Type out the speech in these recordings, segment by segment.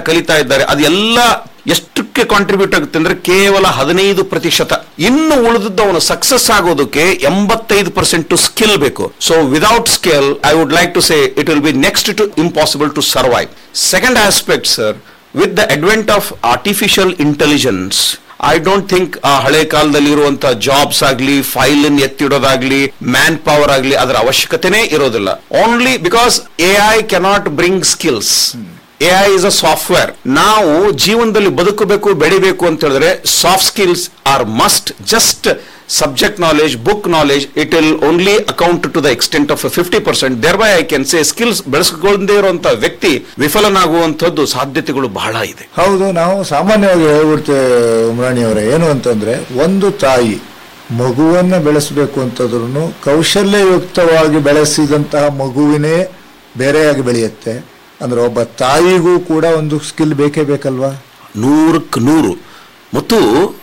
ಕಲಿತಾ ಇದ್ದಾರೆ ಅದೆಲ್ಲ ಎಷ್ಟಕ್ಕೆ ಕಾಂಟ್ರಿಬ್ಯೂಟ್ ಆಗುತ್ತೆ ಅಂದ್ರೆ ಕೇವಲ ಹದಿನೈದು ಪ್ರತಿಶತ ಇನ್ನು ಉಳಿದದ್ದು ಅವನು ಸಕ್ಸಸ್ ಆಗೋದಕ್ಕೆ ಎಂಬತ್ತೈದು ಪರ್ಸೆಂಟ್ ಸ್ಕಿಲ್ ಬೇಕು so without skill I would like to say it will be next to impossible to survive second aspect sir with the advent of artificial intelligence I don't think ಆ ಹಳೆ ಕಾಲದಲ್ಲಿ ಇರುವಂತಹ jobs ಆಗ್ಲಿ file ಎತ್ತಿಡೋದಾಗ್ಲಿ man power ಆಗ್ಲಿ ಅದರ ಅವಶ್ಯಕತೆನೇ ಇರೋದಿಲ್ಲ only because A I cannot bring skills A I is a software ನಾವು ಜೀವನದಲ್ಲಿ ಬದುಕಬೇಕು ಬೆಳಿಬೇಕು ಅಂತ ಹೇಳಿದ್ರೆ soft skills are must just subject knowledge book knowledge it will only account to the extent of fifty percent thereby I can say skills ಬೆಳೆಸ್ಕೊಳ್ಳದೇ ಇರುವಂತಹ ವ್ಯಕ್ತಿ ವಿಫಲನಾಗುವಂತದ್ದು ಸಾಧ್ಯತೆಗಳು ಬಹಳ ಇದೆ ಹೌದು ನಾವು ಸಾಮಾನ್ಯವಾಗಿ ಹೇಳ್ಬಿಡ್ತೇವೆ ಉಮ್ರಾಣಿ ಅವರೇ ಏನು ಅಂತಂದ್ರೆ ಒಂದು ತಾಯಿ ಮಗುವನ್ನ ಬೆಳೆಸಬೇಕು ಅಂತಂದ್ರೂ ಕೌಶಲ್ಯಯುಕ್ತವಾಗಿ ಬೆಳೆಸಿದಂತಹ ಮಗುವಿನೇ ಬೇರೆಯಾಗಿ ಬೆಳೆಯುತ್ತೆ ಅಂದ್ರೆ ಒಬ್ಬ ತಾಯಿಗೂ ಕೂಡ ಒಂದು ಸ್ಕಿಲ್ ಬೇಕೇ ಬೇಕಲ್ವಾ ನೂರಕ್ಕೆ ನೂರು ಮತ್ತು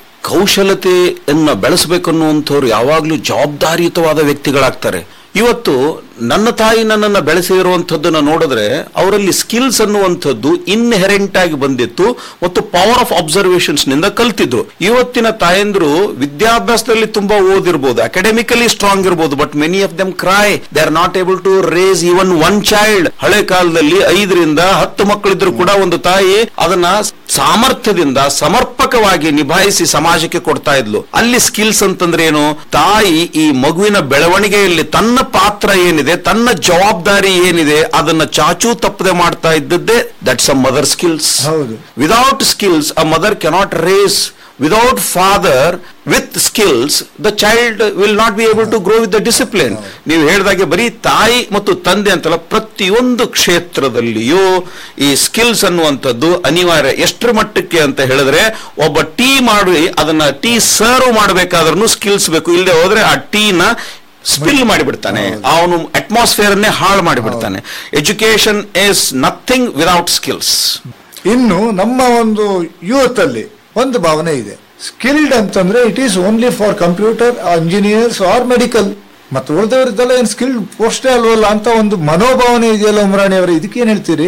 ಕೌಶಲತೆಯನ್ನ ಬೆಳೆಸಬೇಕನ್ನುವಂಥವ್ರು ಯಾವಾಗಲೂ ಜವಾಬ್ದಾರಿಯುತವಾದ ವ್ಯಕ್ತಿಗಳಾಗ್ತಾರೆ ಇವತ್ತು ನನ್ನ ತಾಯಿ ನನ್ನನ್ನು ಬೆಳೆಸಿರುವಂಥದ್ದನ್ನು ನೋಡಿದ್ರೆ ಅವರಲ್ಲಿ ಸ್ಕಿಲ್ಸ್ ಅನ್ನುವಂಥದ್ದು ಇನ್ಹೆರೆಂಟ್ ಆಗಿ ಬಂದಿತ್ತು ಮತ್ತು ಪವರ್ ಆಫ್ ಅಬ್ಸರ್ವೇಷನ್ಸ್ ನಿಂದ ಕಲ್ತಿದ್ರು ಇವತ್ತಿನ ತಾಯಂದ್ರು ವಿದ್ಯಾಭ್ಯಾಸದಲ್ಲಿ ತುಂಬಾ ಓದಿರ್ಬೋದು ಅಕಾಡೆಮಿಕಲಿ ಸ್ಟ್ರಾಂಗ್ ಇರ್ಬೋದು but many of them cry they are not able to raise even one child ಹಳೆ ಕಾಲದಲ್ಲಿ ಐದರಿಂದ ಹತ್ತು ಮಕ್ಕಳಿದ್ರು ಕೂಡ ಒಂದು ತಾಯಿ ಅದನ್ನ ಸಾಮರ್ಥ್ಯದಿಂದ ಸಮರ್ಪಕವಾಗಿ ನಿಭಾಯಿಸಿ ಸಮಾಜಕ್ಕೆ ಕೊಡ್ತಾ ಇದ್ಲು ಅಲ್ಲಿ ಸ್ಕಿಲ್ಸ್ ಅಂತಂದ್ರೆ ಏನು ತಾಯಿ ಈ ಮಗುವಿನ ಬೆಳವಣಿಗೆಯಲ್ಲಿ ತನ್ನ ಪಾತ್ರ ಏನಿದೆ ತನ್ನ ಜವಾಬ್ದಾರಿ ಏನಿದೆ ಅದನ್ನ ಚಾಚೂ ತಪ್ಪದೆ ಮಾಡ್ತಾ ಇದ್ದದ್ದೇ ದಟ್ಸ್ ಅ ಮದರ್ ಸ್ಕಿಲ್ಸ್ ಹೌದು. Without skills a mother cannot raise without father with skills the child will not be able to grow with the discipline ನೀವು ಹೇಳಿದಾಗೆ ಬರೀ ತಾಯಿ ಮತ್ತು ತಂದೆ ಅಂತಲ್ಲ ಪ್ರತಿಯೊಂದು ಕ್ಷೇತ್ರದಲ್ಲಿಯೂ ಈ ಸ್ಕಿಲ್ಸ್ ಅನ್ನುವಂಥದ್ದು ಅನಿವಾರ್ಯ ಎಷ್ಟರ ಮಟ್ಟಕ್ಕೆ ಅಂತ ಹೇಳಿದ್ರೆ ಒಬ್ಬ ಟೀ ಮಾಡಿ ಅದನ್ನ ಟೀ ಸರ್ವ್ ಮಾಡಬೇಕಾದ್ರೂ ಸ್ಕಿಲ್ಸ್ ಬೇಕು ಇಲ್ಲದೆ ಹೋದ್ರೆ ಆ ಟೀನ ಸ್ಪಿಲ್ ಮಾಡಿಬಿಡ್ತಾನೆ ಅವನು ಅಟ್ಮಾಸ್ಫಿಯರ್ ಅನ್ನೇ ಹಾಳು ಮಾಡಿಬಿಡ್ತಾನೆ education is nothing without skills ಇನ್ನು ನಮ್ಮ ಒಂದು ಯೂತ್ ಅಲ್ಲಿ ಒಂದು ಭಾವನೆ ಇದೆ ಸ್ಕಿಲ್ಡ್ ಅಂತಂದ್ರೆ it is only for computer engineers or medical ಮತ್ತು ಉಳಿದವರಿದ್ದೆಲ್ಲ ಏನು ಸ್ಕಿಲ್ಡ್ ಪೋಸ್ಟೇ ಅಲ್ವಲ್ಲ ಅಂತ ಒಂದು ಮನೋಭಾವನೆ ಇದೆಯಲ್ಲ ಉಮ್ರಾಣಿ ಅವರು ಇದಕ್ಕೇನ್ ಹೇಳ್ತೀರಿ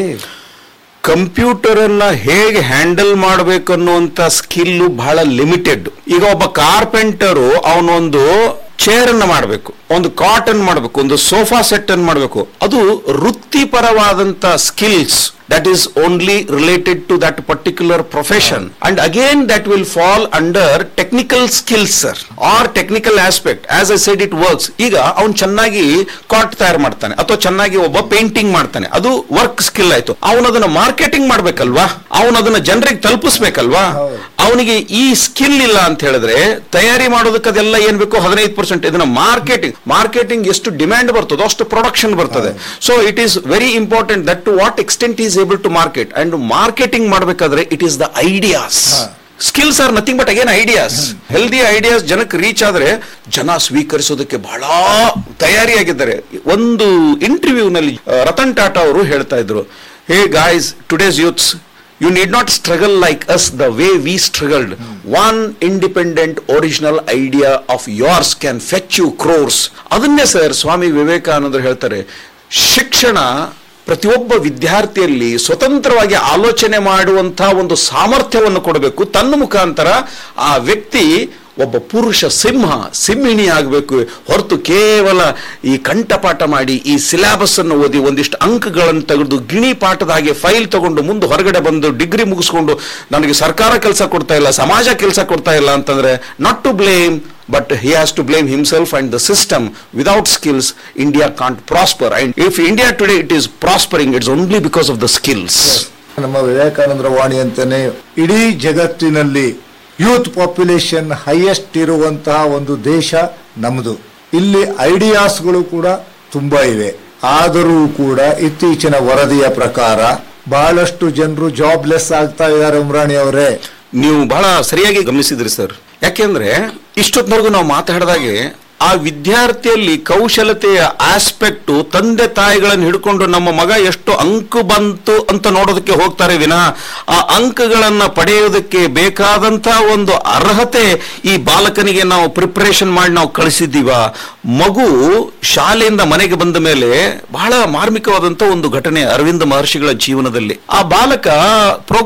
ಕಂಪ್ಯೂಟರ್ ಅನ್ನ ಹೇಗೆ ಹ್ಯಾಂಡಲ್ ಮಾಡಬೇಕು ಅನ್ನುವಂತ ಸ್ಕಿಲ್ ಬಹಳ ಲಿಮಿಟೆಡ್ ಈಗ ಒಬ್ಬ ಕಾರ್ಪೆಂಟರು ಅವನೊಂದು ಚೇರ್ ಅನ್ನ ಮಾಡಬೇಕು ಒಂದು ಕಾಟನ್ ಮಾಡಬೇಕು ಒಂದು ಸೋಫಾ ಸೆಟ್ ಅನ್ನು ಮಾಡಬೇಕು ಅದು ವೃತ್ತಿಪರವಾದಂತ skills that is only related to that particular profession and again that will fall under technical skills sir or technical aspect as I said it works ಈಗ ಅವ್ನು ಚೆನ್ನಾಗಿ ಕಾಟ್ ತಯಾರು ಮಾಡ್ತಾನೆ ಅಥವಾ ಚೆನ್ನಾಗಿ ಒಬ್ಬ ಪೇಂಟಿಂಗ್ ಮಾಡ್ತಾನೆ ಅದು ವರ್ಕ್ ಸ್ಕಿಲ್ ಆಯ್ತು ಅವನು ಅದನ್ನ ಮಾರ್ಕೆಟಿಂಗ್ ಮಾಡ್ಬೇಕಲ್ವಾ ಅವನು ಅದನ್ನ ಜನರಿಗೆ ತಲುಪಿಸ್ಬೇಕಲ್ವಾ ಹೌದು. ಅವನಿಗೆ ಈ ಸ್ಕಿಲ್ ಇಲ್ಲ ಅಂತ ಹೇಳಿದ್ರೆ ತಯಾರಿ ಮಾಡೋದಕ್ಕೆ ಅದೆಲ್ಲ ಏನ್ ಬೇಕು ಹದಿನೈದು ಪರ್ಸೆಂಟ್ ಇದನ್ನ ಮಾರ್ಕೆಟಿಂಗ್ ಮಾರ್ಕೆಟಿಂಗ್ ಎಷ್ಟು ಡಿಮ್ಯಾಂಡ್ ಬರ್ತದೋ ಅಷ್ಟು ಪ್ರೊಡಕ್ಷನ್ ಬರ್ತದೆ so it is very important that to what extent is able to market and marketing ಮಾಡಬೇಕಾದ್ರೆ it is the ideas skills are nothing but again ideas healthy ideas ಜನಕ್ಕೆ reach ಆದ್ರೆ ಜನ ಸ್ವೀಕರಿಸೋದಕ್ಕೆ ಬಹಳ ತಯಾರಿಯಾಗಿದ್ದಾರೆ ಒಂದು ಇಂಟರ್ವ್ಯೂನಲ್ಲಿ ರತನ್ ಟಾಟಾ ಅವರು ಹೇಳ್ತಾ ಇದ್ರು hey guys today's youths you need not struggle like us the way we struggled one independent original idea of yours can fetch you crores ಅದನ್ನೇ sir ಸ್ವಾಮಿ ವಿವೇಕಾನಂದರು ಹೇಳ್ತಾರೆ ಶಿಕ್ಷಣ ಪ್ರತಿಯೊಬ್ಬ ವಿದ್ಯಾರ್ಥಿಯಲ್ಲಿ ಸ್ವತಂತ್ರವಾಗಿ ಆಲೋಚನೆ ಮಾಡುವಂತಹ ಒಂದು ಸಾಮರ್ಥ್ಯವನ್ನು ಕೊಡಬೇಕು ತನ್ನ ಮುಖಾಂತರ ಆ ವ್ಯಕ್ತಿ ಒಬ್ಬ ಪುರುಷ ಸಿಂಹ ಸಿಂಹಿಣಿ ಆಗಬೇಕು ಹೊರತು ಕೇವಲ ಈ ಕಂಠಪಾಠ ಮಾಡಿ ಈ ಸಿಲೆಬಸ್ ಅನ್ನು ಓದಿ ಒಂದಿಷ್ಟು ಅಂಕಗಳನ್ನು ತೆಗೆದು ಗಿಣಿ ಪಾಠದ ಹಾಗೆ ಫೈಲ್ ತಗೊಂಡು ಮುಂದೆ ಹೊರಗಡೆ ಬಂದು ಡಿಗ್ರಿ ಮುಗಿಸ್ಕೊಂಡು ನನಗೆ ಸರ್ಕಾರ ಕೆಲಸ ಕೊಡ್ತಾ ಇಲ್ಲ ಸಮಾಜ ಕೆಲಸ ಕೊಡ್ತಾ ಇಲ್ಲ ಅಂತಂದ್ರೆ not to blame but he has to blame himself and the system without skills India can't prosper and if India today it is prospering it's only because of the skills ನಮ್ಮ ವಿವೇಕಾನಂದರ ವಾಣಿ ಅಂತಾನೆ ಇಡೀ ಜಗತ್ತಿನಲ್ಲಿ ಯೂತ್ ಪಾಪ್ಯುಲೇಷನ್ ಹೈಯೆಸ್ಟ್ ಇರುವಂತಹ ಒಂದು ದೇಶ ನಮ್ಮದು ಇಲ್ಲಿ ಐಡಿಯಾಸ್ಗಳು ಕೂಡ ತುಂಬಾ ಇವೆ ಆದರೂ ಕೂಡ ಇತ್ತೀಚಿನ ವರದಿಯ ಪ್ರಕಾರ ಬಹಳಷ್ಟು ಜನರು ಜಾಬ್ಲೆಸ್ ಆಗ್ತಾ ಇದ್ದಾರೆ ಉಮ್ರಾಣಿ ಅವರೇ ನೀವು ಬಹಳ ಸರಿಯಾಗಿ ಗಮನಿಸಿದ್ರಿ ಸರ್ ಯಾಕೆಂದ್ರೆ ಇಷ್ಟೊತ್ತಿನವರೆಗೂ ನಾವು ಮಾತಾಡಿದಾಗೆ ಆ ವಿದ್ಯಾರ್ಥಿಯಲ್ಲಿ ಕೌಶಲತೆಯ ಆಸ್ಪೆಕ್ಟ್ ತಂದೆ ತಾಯಿಗಳನ್ನು ಹಿಡ್ಕೊಂಡು ನಮ್ಮ ಮಗ ಎಷ್ಟು ಅಂಕ ಬಂತು ಅಂತ ನೋಡೋದಕ್ಕೆ ಹೋಗ್ತಾರೆ ವಿನ ಆ ಅಂಕಗಳನ್ನ ಪಡೆಯೋದಕ್ಕೆ ಬೇಕಾದಂತ ಒಂದು ಅರ್ಹತೆ ಈ ಬಾಲಕನಿಗೆ ನಾವು ಪ್ರಿಪರೇಷನ್ ಮಾಡಿ ನಾವು ಕಳಿಸಿದ್ದೀವ ಮಗು ಶಾಲೆಯಿಂದ ಮನೆಗೆ ಬಂದ ಮೇಲೆ ಬಹಳ ಮಾರ್ಮಿಕವಾದಂತ ಒಂದು ಘಟನೆ ಅರವಿಂದ ಮಹರ್ಷಿಗಳ ಜೀವನದಲ್ಲಿ ಆ ಬಾಲಕ